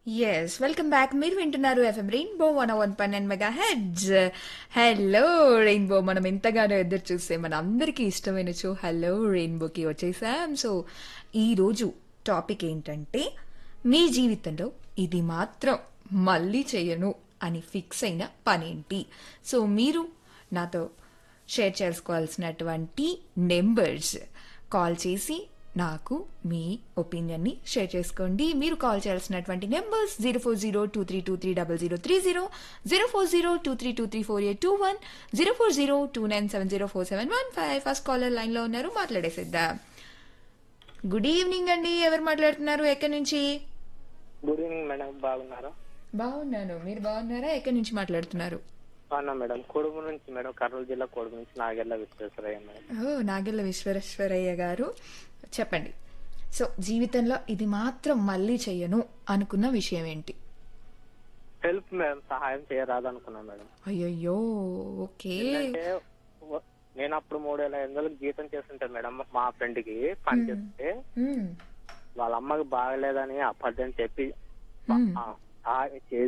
Yes welcome back మీరు వింటున్నారు FM rainbow one one పన్నెండు మెగా హెడ్స్ హలో రెయిన్బో మనం ఎంతగానో ఎదురు చూస్తే మన అందరికీ ఇష్టమైన షో హలో రెయిన్బోకి వచ్చేసాం సో ఈరోజు టాపిక్ ఏంటంటే మీ జీవితంలో ఇది మాత్రం మళ్ళీ చేయను అని ఫిక్స్ అయిన పనేంటి సో మీరు నాతో షేర్ చేసుకోవాల్సినటువంటి నెంబర్స్ కాల్ చేసి నాకు మీ ఒపీనియన్ని షేర్ చేసుకోండి మీరు కాల్ చేయాల్సినటువంటి numbers zero four zero two three two three double zero three zero zero four zero two three two three four eight two one zero four zero two nine seven zero four seven one five first caller లైన్లో ఉన్నారు మాట్లాడేసేద్దాం good evening అండి ఎవరు మాట్లాడుతున్నారు ఎక్కడి నుంచి good evening madam బాగున్నారా బాగున్నాను మీరు బాగున్నారా ఎక్కడి నుంచి మాట్లాడుతున్నారు అవునా మేడం కొడుకు నుంచి మేడం కర్నూలు జిల్లా కొడుకు నుంచి నాగెల్ల విశ్వేశ్వరయ్య మేడం ఓ నాగెల్ల విశ్వేశ్వరయ్య గారు చెప్పండి సో జీవితంలో ఇది మాత్రం మళ్ళీ చెయ్యను అనుకున్న విషయం ఏంటి హెల్ప్ మేడం సహాయం చేయరాదు అనుకున్నా మేడం అయ్యయ్యో ఓకే అంటే వ- నేను అప్పుడు మూడు వేల ఐదు వందలకు జీతం చేస్తుంటే మేడం మా ఫ్రెండ్ కి పని చేస్తే మ్మ్. వాళ్ళ అమ్మకి బాగలేదని అబద్ధం చెప్పి మ్మ్. ఆ, ఆ చేసి